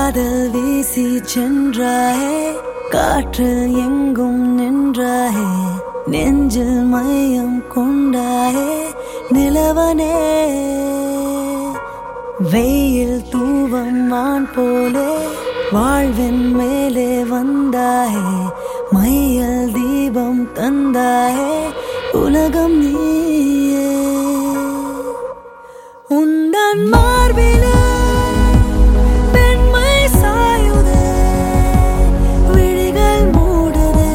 காதல் வீசி சென்றாயே காற்றில் எங்கும் நின்றாயே நெஞ்சில் மையம் கொண்டாயே நிலவனே வெயில் தூவம் மான் போலே வாழ்வின் மேலே வந்தாயே மையல் தீபம் தந்தாயே உலகம் நீயே உந்தன் மார்பிலே பெண்மை சாயுதே விழிகள் மூடுதே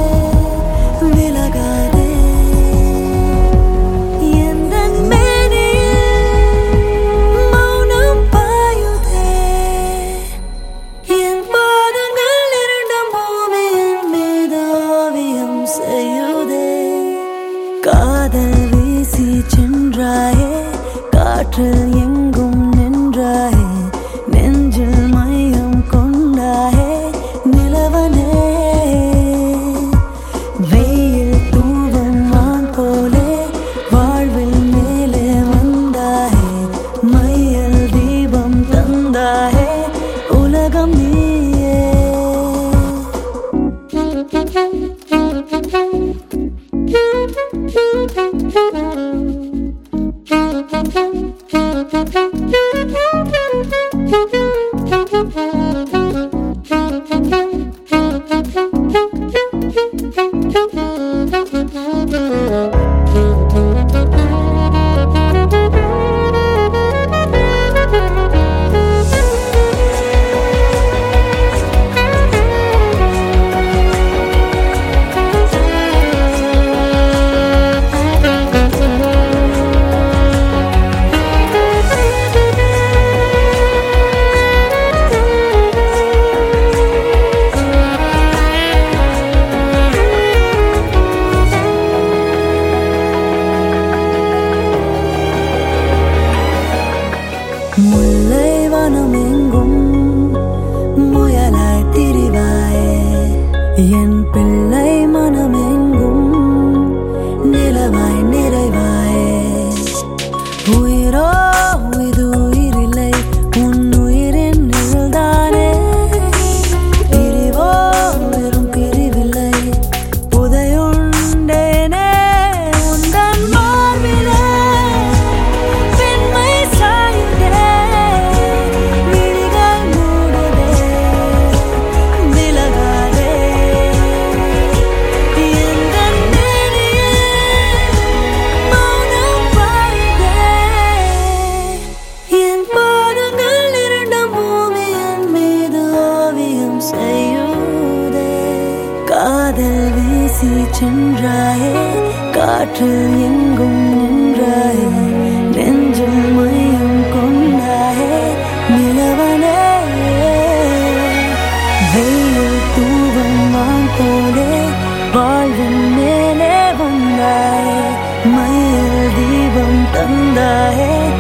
விலகாதே எந்தன் மேனியில் மௌனம் பாயுதே என் பாதங்கள் இரண்டும் பூமியின் மீது ஓவியம் செய்யுதே காதல் வீசி சென்றாயே காற்றில் எங்கும் நின்றாயே நெஞ்சில் மையம் கொண்டாயே நிலவனே வெயில் தூவம் மான் போலே வாழ்வில் மேலே வந்தாயே மையல் தீபம் தந்தாயே உலகம் நீயே முல்லை வனம் எங்கும் முயலாய் திரிவாயே என் பிள்ளை மனம் எங்கும் நிலவாய் நிறைவாயே உயிரோ இது உயிரில்லை உன் உயிரின் நிழல்தானே பிரிவோ வெறும் பிரிவில்லை புதையுண்டேனே உந்தன் மார்பிலே பெண்மை சாயுதே விழிகள் மூடுதே விலகாதே எந்தன் மேனியில் மௌனம் பாயுதே என் பாதங்கள் இரண்டும் பூமியின் மீது ஓவியம் செய்யுதே காதல் வீசி சென்றாயே காற்றில் எங்கும் நின்றாயே நெஞ்சில் மையம் கொண்டாயே நிலவனே வெயில் தூவம் வான் போலே வாழ்வின் மேலே வந்தாயே மயில் தீபம் தந்தாயே